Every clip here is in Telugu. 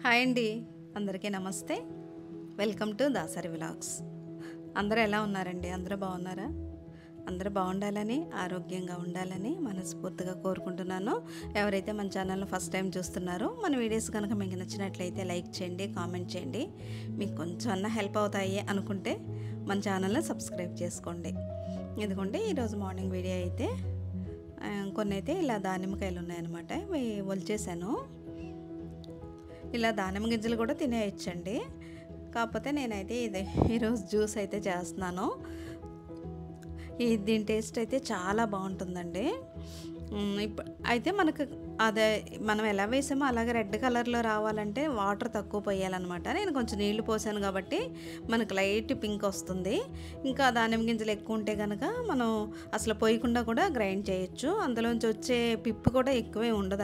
హాయ్ అండి అందరికీ నమస్తే వెల్కమ్ టు దాసరి వ్లాగ్స్ అందరూ ఎలా ఉన్నారండి అందరూ బాగున్నారా అందరూ బాగుండాలని ఆరోగ్యంగా ఉండాలని మనస్ఫూర్తిగా కోరుకుంటున్నాను ఎవరైతే మన ఛానల్ని ఫస్ట్ టైం చూస్తున్నారో మన వీడియోస్ కనుక మీకు నచ్చినట్లయితే లైక్ చేయండి కామెంట్ చేయండి మీకు కొంచెం అన్న హెల్ప్ అవుతాయి అనుకుంటే మన ఛానల్ని సబ్స్క్రైబ్ చేసుకోండి ఎందుకంటే ఈరోజు మార్నింగ్ వీడియో అయితే ఆ, కొన్ని అయితే ఇలా దానిమ్మకాయలు ఉన్నాయన్నమాట ఇవి ఒలిచేసాను ఇలా దానిమ్మ గింజలు కూడా తినేయచ్చండి కాకపోతే నేనైతే ఇది ఈరోజు జ్యూస్ అయితే చేస్తున్నాను ఈ దీని టేస్ట్ అయితే చాలా బాగుంటుందండి ఉమ్, ఇప్పుడు అయితే మనకు అదే మనం ఎలా వేసామో అలాగే రెడ్ కలర్లో రావాలంటే వాటర్ తక్కువ పోయాలన్నమాట నేను కొంచెం నీళ్లు పోసాను కాబట్టి మనకు లైట్ పింక్ వస్తుంది ఇంకా దానిమ్మ గింజలు ఎక్కువ ఉంటే కనుక మనం అసలు పోయకుండా కూడా గ్రైండ్ చేయొచ్చు అందులోంచి వచ్చే పిప్పు కూడా ఎక్కువే ఉండదు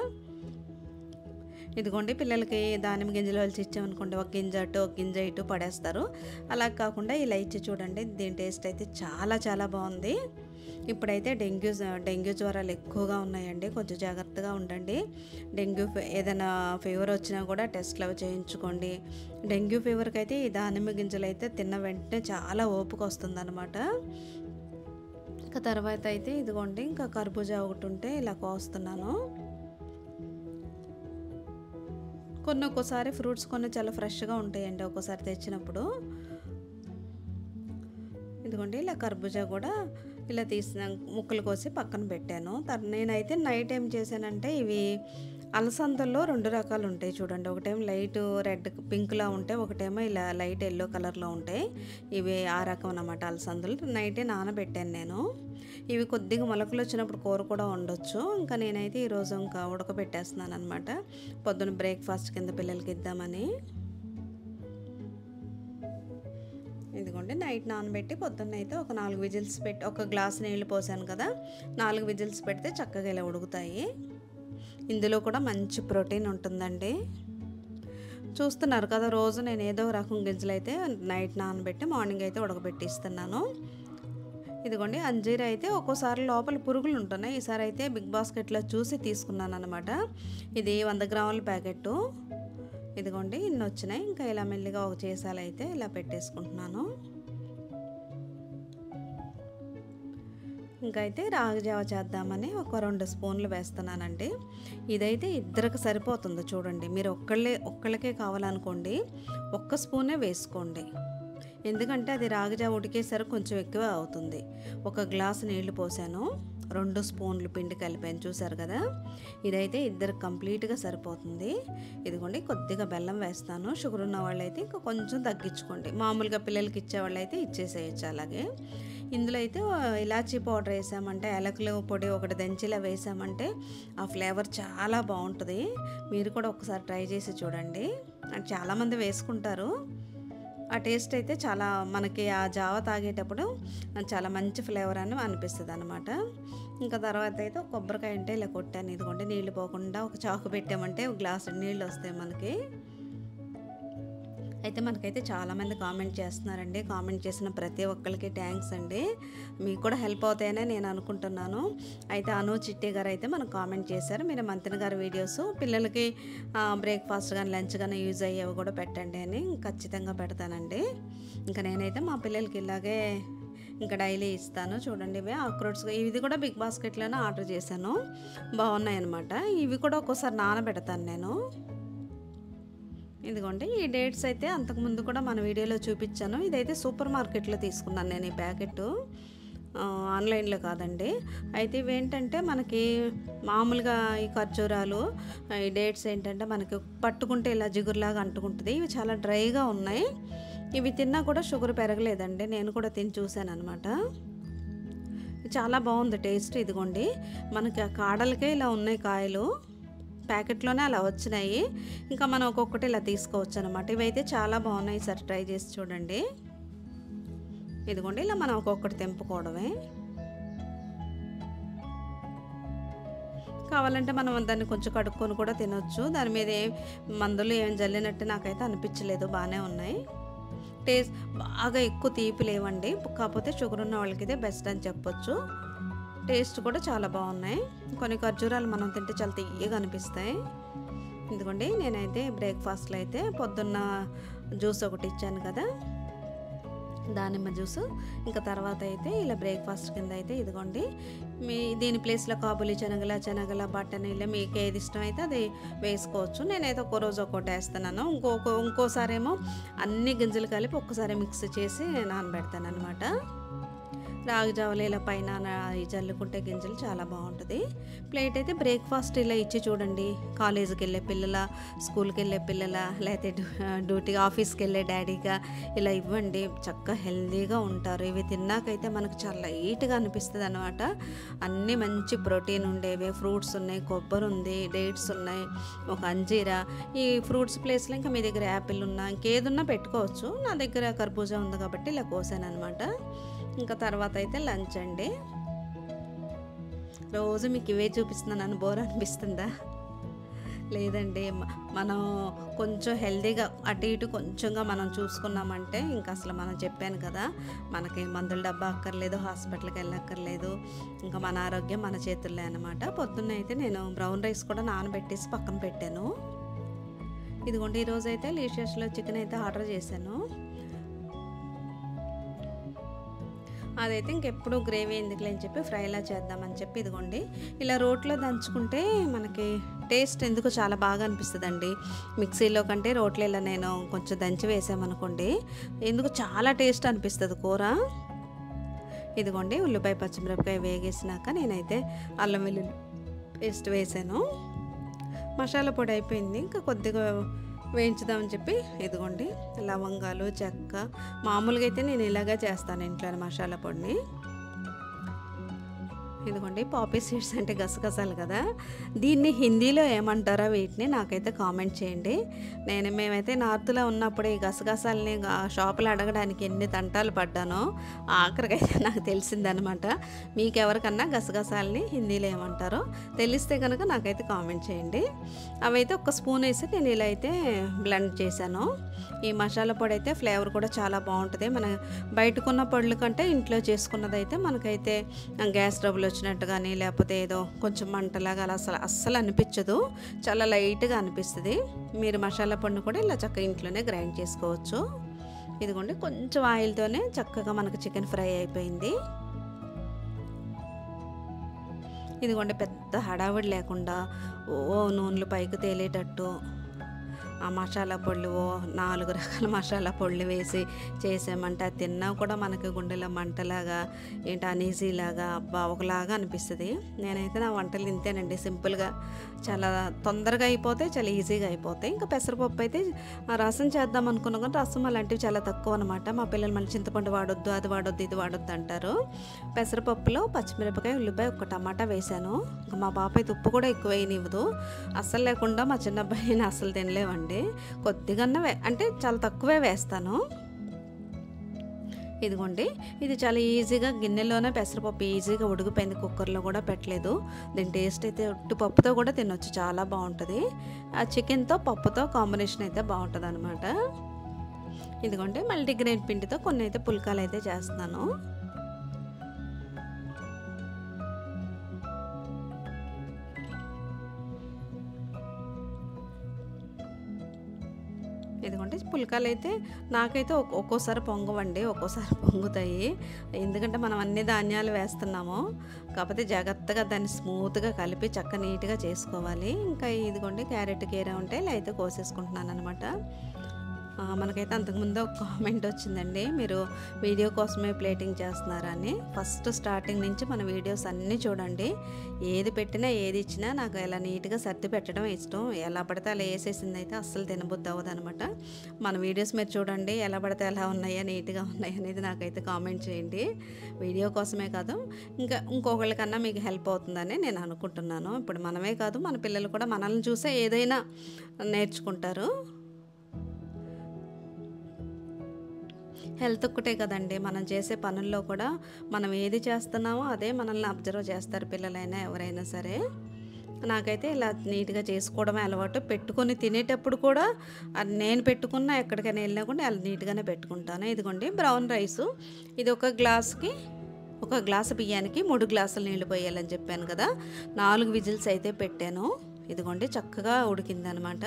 ఇదిగోండి పిల్లలకి దానిమ్మ గింజలు వలిచి ఇచ్చామనుకోండి ఒక గింజ అటు ఒక గింజ ఇటు పడేస్తారు అలా కాకుండా ఇలా ఇచ్చి చూడండి దీని టేస్ట్ అయితే చాలా చాలా బాగుంది ఇప్పుడైతే డెంగ్యూ డెంగ్యూ జ్వరాలు ఎక్కువగా ఉన్నాయండి కొంచెం జాగ్రత్తగా ఉండండి డెంగ్యూ ఫీ- ఏదైనా ఫీవర్ వచ్చినా కూడా టెస్ట్లు అవి చేయించుకోండి డెంగ్యూ ఫీవర్కి అయితే ఈ దానిమ్మ గింజలు అయితే తిన్న వెంటనే చాలా ఓపిక వస్తుందన్నమాట ఇంకా తర్వాత అయితే ఇదిగోండి ఇంకా కర్బూజా ఒకటి ఉంటే ఇలా కోస్తున్నాను కొన్ని ఒక్కోసారి ఫ్రూట్స్ కొన్ని చాలా ఫ్రెష్గా ఉంటాయండి ఒక్కోసారి తెచ్చినప్పుడు ఇదిగోండి ఇలా కర్బూజా కూడా ఇలా తీసిన ముక్కలు కోసి పక్కన పెట్టాను తర్ నేనైతే నైట్ ఏం చేశానంటే ఇవి అలసందల్లో రెండు రకాలు ఉంటాయి చూడండి ఒకటేమో లైట్ రెడ్ పింక్లా ఉంటాయి ఒకటేమో ఇలా లైట్ ఎల్లో కలర్లో ఉంటాయి ఇవి ఆ రకం అన్నమాట అలసందలు నైటే నానబెట్టాను నేను ఇవి కొద్దిగా మొలకలు వచ్చినప్పుడు కూర కూడా ఉండొచ్చు ఇంకా నేనైతే ఈరోజు ఇంకా ఉడకబెట్టేస్తున్నాను అనమాట పొద్దున బ్రేక్ఫాస్ట్ కింద పిల్లలకి ఇద్దామని ఇదిగోండి నైట్ నానబెట్టి పొద్దున్న అయితే ఒక నాలుగు విజిల్స్ పెట్టి ఒక గ్లాస్ నీళ్ళు పోసాను కదా నాలుగు విజిల్స్ పెడితే చక్కగా ఇలా ఉడుకుతాయి ఇందులో కూడా మంచి ప్రోటీన్ ఉంటుందండి చూస్తున్నారు కదా రోజు నేను ఏదో ఒక రకం గింజలు అయితే నైట్ నానబెట్టి మార్నింగ్ అయితే ఉడకబెట్టి ఇస్తున్నాను ఇదిగోండి అంజీర అయితే ఒక్కోసారి లోపల పురుగులు ఉంటున్నాయి ఈసారి అయితే బిగ్ బాస్కెట్లో చూసి తీసుకున్నాను అనమాట ఇది వంద గ్రాముల ప్యాకెట్టు ఇదిగోండి ఇన్ని వచ్చినాయి ఇంకా ఇలా మెల్లిగా ఒక చేసాలు అయితే ఇలా పెట్టేసుకుంటున్నాను ఇంకా అయితే రాగి జావ చేద్దామని ఒక రెండు స్పూన్లు వేస్తున్నానండి ఇదైతే ఇద్దరికి సరిపోతుంది చూడండి మీరు ఒక్కళ్ళే ఒక్కళ్ళకే కావాలనుకోండి ఒక్క స్పూనే వేసుకోండి ఎందుకంటే అది రాగి జావ ఉడికేసరికి కొంచెం ఎక్కువ అవుతుంది ఒక గ్లాసు నీళ్లు పోసాను రెండు స్పూన్లు పిండి కలిపాను చూసారు కదా ఇదైతే ఇద్దరు కంప్లీట్గా సరిపోతుంది ఇదిగోండి కొద్దిగా బెల్లం వేస్తాను షుగర్ ఉన్న వాళ్ళైతే ఇంకా కొంచెం తగ్గించుకోండి మామూలుగా పిల్లలకి ఇచ్చే వాళ్ళైతే ఇచ్చేసేయచ్చు అలాగే ఇందులో అయితే ఇలాచీ పౌడర్ వేసామంటే యాలకులు పొడి ఒకటి దంచిలా వేసామంటే ఆ ఫ్లేవర్ చాలా బాగుంటుంది మీరు కూడా ఒకసారి ట్రై చేసి చూడండి అంటే చాలామంది వేసుకుంటారు ఆ టేస్ట్ అయితే చాలా మనకి ఆ జావ తాగేటప్పుడు చాలా మంచి ఫ్లేవర్ అని అనిపిస్తుంది అనమాట ఇంకా తర్వాత అయితే ఒక కొబ్బరికాయ అంటే ఇలా కొట్టాను ఇదిగోండి నీళ్ళు పోకుండా ఒక చాకు పెట్టామంటే ఒక గ్లాసు నీళ్ళు వస్తాయి మనకి అయితే మనకైతే చాలామంది కామెంట్ చేస్తున్నారండి కామెంట్ చేసిన ప్రతి ఒక్కరికి థ్యాంక్స్ అండి మీకు కూడా హెల్ప్ అవుతాయనే నేను అనుకుంటున్నాను అయితే అను చిట్టి గారు అయితే మనకు కామెంట్ చేశారు మీరు మంతిని గారి వీడియోస్ పిల్లలకి బ్రేక్ఫాస్ట్ కానీ లంచ్ కానీ యూజ్ అయ్యేవి కూడా పెట్టండి అని ఖచ్చితంగా పెడతానండి ఇంకా నేనైతే మా పిల్లలకి ఇలాగే ఇంకా డైలీ ఇస్తాను చూడండి ఇవి ఆక్రోట్స్ ఇది కూడా బిగ్ బాస్కెట్లోనే ఆర్డర్ చేశాను బాగున్నాయి అనమాట ఇవి కూడా ఒక్కోసారి నానబెడతాను నేను ఇదిగోండి ఈ డేట్స్ అయితే అంతకుముందు కూడా మన వీడియోలో చూపించాను ఇదైతే సూపర్ మార్కెట్లో తీసుకున్నాను నేను ఈ ప్యాకెట్ ఆన్లైన్లో కాదండి అయితే ఇవేంటంటే మనకి మామూలుగా ఈ ఖర్జూరాలు ఈ డేట్స్ ఏంటంటే మనకి పట్టుకుంటే ఇలా జిగురులాగా అంటుకుంటుంది ఇవి చాలా డ్రైగా ఉన్నాయి ఇవి తిన్నా కూడా షుగర్ పెరగలేదండి నేను కూడా తిని చూశాను అనమాట చాలా బాగుంది టేస్ట్ ఇదిగోండి మనకి ఆ కాడలకే ఇలా ఉన్నాయి కాయలు ప్యాకెట్లోనే అలా వచ్చినాయి ఇంకా మనం ఒక్కొక్కటి ఇలా తీసుకోవచ్చు అనమాట ఇవైతే చాలా బాగున్నాయి సార్ ట్రై చేసి చూడండి ఇదిగోండి ఇలా మనం ఒక్కొక్కటి తెంపుకోవడమే కావాలంటే మనం దాన్ని కొంచెం కడుక్కొని కూడా తినొచ్చు దాని మీద ఏం మందులు ఏం జల్లినట్టు నాకైతే అనిపించలేదు బాగానే ఉన్నాయి టేస్ట్ బాగా ఎక్కువ తీపి లేవండి కాకపోతే షుగర్ ఉన్న వాళ్ళకి ఇదే బెస్ట్ అని చెప్పొచ్చు టేస్ట్ కూడా చాలా బాగున్నాయి కొన్ని ఖర్జూరాలు మనం తింటే చాలా తీయగా అనిపిస్తాయి ఇదిగోండి నేనైతే బ్రేక్ఫాస్ట్లో అయితే పొద్దున్న జ్యూస్ ఒకటి ఇచ్చాను కదా దానిమ్మ జ్యూస్ ఇంకా తర్వాత అయితే ఇలా బ్రేక్ఫాస్ట్ కింద అయితే ఇదిగోండి మీ దీని ప్లేస్లో కాబులి శనగల శనగల బట్టన్ ఇలా మీకు ఏది ఇష్టం అయితే అది వేసుకోవచ్చు నేనైతే ఒక్కో రోజు ఒక్కోటి వేస్తున్నాను ఇంకొక ఇంకోసారి ఏమో అన్ని గింజలు కలిపి ఒక్కసారి మిక్స్ చేసి నానబెడతాను అనమాట రాగి జావలు ఇలా పైన నా- ఈ జల్లుకుంటే గింజలు చాలా బాగుంటుంది ప్లేట్ అయితే బ్రేక్ఫాస్ట్ ఇలా ఇచ్చి చూడండి కాలేజీకి వెళ్ళే పిల్లల స్కూల్కి వెళ్ళే పిల్లల లేకపోతే డ్యూ- డ్యూటీ ఆఫీస్కి వెళ్ళే డాడీగా ఇలా ఇవ్వండి చక్కగా హెల్తీగా ఉంటారు ఇవి తిన్నాకైతే మనకు చాలా లైట్గా అనిపిస్తుంది అనమాట అన్నీ మంచి ప్రోటీన్ ఉండేవి ఫ్రూట్స్ ఉన్నాయి కొబ్బరి ఉంది డేట్స్ ఉన్నాయి ఒక అంజీరా ఈ ఫ్రూట్స్ ప్లేస్లో ఇంకా మీ దగ్గర యాపిల్ ఉన్నా ఇంకేదున్నా పెట్టుకోవచ్చు నా దగ్గర కర్బూజా ఉంది కాబట్టి ఇలా కోసాను అనమాట ఇంకా తర్వాత అయితే లంచ్ అండి రోజు మీకు ఇవే చూపిస్తున్నాను బోర్ అనిపిస్తుందా లేదండి మ- మనం కొంచెం హెల్తీగా అటు ఇటు కొంచెంగా మనం చూసుకున్నామంటే ఇంకా అసలు మనం చెప్పాను కదా మనకి మందుల డబ్బా అక్కర్లేదు హాస్పిటల్కి వెళ్ళక్కర్లేదు ఇంకా మన ఆరోగ్యం మన చేతుల్లో అనమాట పొద్దున్న అయితే నేను బ్రౌన్ రైస్ కూడా నానబెట్టేసి పక్కన పెట్టాను ఇదిగోండి ఈరోజు అయితే లీషియస్లో చికెన్ అయితే ఆర్డర్ చేశాను అదైతే ఇంకెప్పుడు గ్రేవీ ఎందుకులే అని చెప్పి ఫ్రైలా చేద్దామని చెప్పి ఇదిగోండి ఇలా రోట్లో దంచుకుంటే మనకి టేస్ట్ ఎందుకు చాలా బాగా అనిపిస్తుందండి మిక్సీలో కంటే రోట్లో ఇలా నేను కొంచెం దంచి వేసామనుకోండి ఎందుకు చాలా టేస్ట్ అనిపిస్తుంది కూర ఇదిగోండి ఉల్లిపాయ పచ్చిమిరపకాయ వేగేసినాక నేనైతే అల్లం వెల్లుల్లి పేస్ట్ వేసాను మసాలా పొడి అయిపోయింది ఇంకా కొద్దిగా వేయించుదామని చెప్పి ఇదిగోండి లవంగాలు చెక్క మామూలుగా అయితే నేను ఇలాగే చేస్తాను ఇంట్లో మసాలా పొడిని ఇదిగోండి పాపీ సీడ్స్ అంటే గసగసాలు కదా దీన్ని హిందీలో ఏమంటారో వీటిని నాకైతే కామెంట్ చేయండి నేను మేమైతే నార్త్లో ఉన్నప్పుడు ఈ గసగసాలని గా- షాపులో అడగడానికి ఎన్ని తంటాలు పడ్డానో ఆఖరికైతే నాకు తెలిసిందనమాట మీకు ఎవరికన్నా గసగసాలని హిందీలో ఏమంటారో తెలిస్తే కనుక నాకైతే కామెంట్ చేయండి అవైతే ఒక స్పూన్ వేసి నేను ఇలా అయితే బ్లెండ్ చేశాను ఈ మసాలా పొడి అయితే ఫ్లేవర్ కూడా చాలా బాగుంటుంది మన బయటకున్న పొడుల కంటే ఇంట్లో చేసుకున్నదైతే మనకైతే గ్యాస్ ట్రబుల్ వచ్చినట్టు కానీ లేకపోతే ఏదో కొంచెం మంటలాగా అలా అసలు అస్సలు అనిపించదు చాలా లైట్గా అనిపిస్తుంది మీరు మసాలా పొడిని కూడా ఇలా చక్కగా ఇంట్లోనే గ్రైండ్ చేసుకోవచ్చు ఇదిగోండి కొంచెం ఆయిల్తోనే చక్కగా మనకు చికెన్ ఫ్రై అయిపోయింది ఇదిగోండి పెద్ద హడావిడి లేకుండా ఓ నూనెలు పైకి తేలేటట్టు ఆ మసాలా పొళ్ళు ఓ నాలుగు రకాల మసాలా పొళ్ళు వేసి చేసామంటే అది తిన్నా కూడా మనకి గుండెలో మంటలాగా ఏంటి అనీజీలాగా అబ్బా ఒకలాగా అనిపిస్తుంది నేనైతే నా వంటలు ఇంతేనండి సింపుల్గా చాలా తొందరగా అయిపోతాయి చాలా ఈజీగా అయిపోతాయి ఇంకా పెసరపప్పు అయితే ఆ రసం చేద్దాం అనుకున్నాం కానీ రసం అలాంటివి చాలా తక్కువ అనమాట మా పిల్లలు మళ్ళీ చింతపండు వాడొద్దు అది వాడొద్దు ఇది వాడొద్దు అంటారు పెసరపప్పులో పచ్చిమిరపకాయ ఉల్లిపాయ ఒక టమాటా వేశాను ఇంకా మా పాప అయితే ఉప్పు కూడా ఎక్కువ వేయనివ్వదు అస్సలు లేకుండా మా చిన్న అబ్బాయిని అస్సలు తినలేవండి కొద్దిగా వే అంటే చాలా తక్కువే వేస్తాను ఇదిగోండి ఇది చాలా ఈజీగా గిన్నెలోనే పెసరపప్పు ఈజీగా ఉడికిపోయింది కుక్కర్లో కూడా పెట్టలేదు దీని టేస్ట్ అయితే ఉట్టి పప్పుతో కూడా తినొచ్చు చాలా బాగుంటుంది ఆ చికెన్తో పప్పుతో కాంబినేషన్ అయితే బాగుంటుంది అనమాట ఇదిగోండి మల్టీగ్రెయిన్ పిండితో కొన్ని అయితే పుల్కాలు అయితే చేస్తున్నాను ఇదిగోండి పుల్కాలు అయితే నాకైతే ఒక్- ఒక్కోసారి పొంగవండి ఒక్కోసారి పొంగుతాయి ఎందుకంటే మనం అన్ని ధాన్యాలు వేస్తున్నాము కాకపోతే జాగ్రత్తగా దాన్ని స్మూత్గా కలిపి చక్క నీట్గా చేసుకోవాలి ఇంకా ఇదిగోండి క్యారెట్ కీర ఉంటే ఇలా అయితే కోసేసుకుంటున్నాను అనమాట ఆ, మనకైతే అంతకుముందు ఒక కామెంట్ వచ్చిందండి మీరు వీడియో కోసమే ప్లేటింగ్ చేస్తున్నారని ఫస్ట్ స్టార్టింగ్ నుంచి మన వీడియోస్ అన్నీ చూడండి ఏది పెట్టినా ఏది ఇచ్చినా నాకు ఇలా నీట్గా సర్ది పెట్టడం ఇష్టం ఎలా పడితే అలా వేసేసింది అయితే అస్సలు తినబుద్ధి అవ్వదు అనమాట మన వీడియోస్ మీరు చూడండి ఎలా పడితే ఎలా ఉన్నాయా నీట్గా ఉన్నాయి అనేది నాకైతే కామెంట్ చేయండి వీడియో కోసమే కాదు ఇంకా ఇంకొకళ్ళకన్నా మీకు హెల్ప్ అవుతుందని నేను అనుకుంటున్నాను ఇప్పుడు మనమే కాదు మన పిల్లలు కూడా మనల్ని చూసే ఏదైనా నేర్చుకుంటారు హెల్త్ ఒక్కటే కదండి మనం చేసే పనుల్లో కూడా మనం ఏది చేస్తున్నామో అదే మనల్ని అబ్జర్వ్ చేస్తారు పిల్లలైనా ఎవరైనా సరే నాకైతే ఇలా నీట్గా చేసుకోవడమే అలవాటు పెట్టుకొని తినేటప్పుడు కూడా అది నేను పెట్టుకున్న ఎక్కడికైనా వెళ్ళినా కూడా అలా నీట్గానే పెట్టుకుంటాను ఇదిగోండి బ్రౌన్ రైసు ఇది ఒక గ్లాస్కి ఒక గ్లాసు బియ్యానికి మూడు గ్లాసులు నీళ్లు పోయాలని చెప్పాను కదా నాలుగు విజిల్స్ అయితే పెట్టాను ఇదిగోండి చక్కగా ఉడికిందనమాట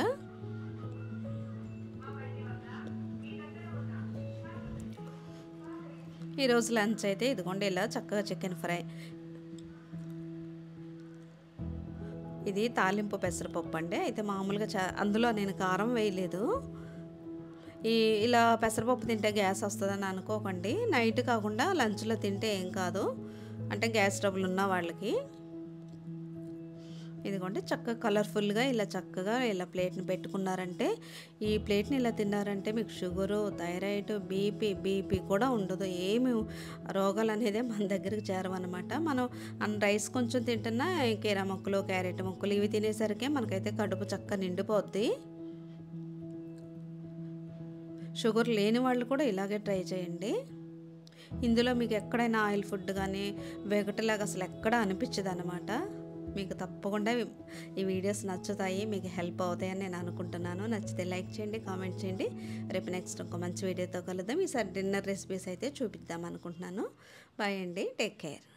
ఈరోజు లంచ్ అయితే ఇదిగోండి ఇలా చక్కగా చికెన్ ఫ్రై ఇది తాలింపు పెసరపప్పు అండి అయితే మామూలుగా చా అందులో నేను కారం వేయలేదు ఈ ఇలా పెసరపప్పు తింటే గ్యాస్ వస్తుందని అనుకోకండి నైట్ కాకుండా లంచ్లో తింటే ఏం కాదు అంటే గ్యాస్ ట్రబుల్ ఉన్న వాళ్ళకి ఇదిగోండి చక్కగా కలర్ఫుల్గా ఇలా చక్కగా ఇలా ప్లేట్ని పెట్టుకున్నారంటే ఈ ప్లేట్ని ఇలా తిన్నారంటే మీకు షుగరు థైరాయిడ్ బీపీ బీపీ కూడా ఉండదు ఏమి రోగాలు అనేది మన దగ్గరికి చేరవన్నమాట మనం అన్న రైస్ కొంచెం తింటున్నా కీరా మొక్కలు క్యారెట్ మొక్కలు ఇవి తినేసరికి మనకైతే కడుపు చక్క నిండిపోద్ది షుగర్ లేని వాళ్ళు కూడా ఇలాగే ట్రై చేయండి ఇందులో మీకు ఎక్కడైనా ఆయిల్ ఫుడ్ కానీ వెగటలాగా అసలు ఎక్కడ అనిపించదు అనమాట మీకు తప్పకుండా ఈ వీడియోస్ నచ్చుతాయి మీకు హెల్ప్ అవుతాయని నేను అనుకుంటున్నాను నచ్చితే లైక్ చేయండి కామెంట్ చేయండి రేపు నెక్స్ట్ ఒక మంచి వీడియోతో కలుద్దాం ఈసారి డిన్నర్ రెసిపీస్ అయితే చూపిద్దాం అనుకుంటున్నాను బాయ్ అండి టేక్ కేర్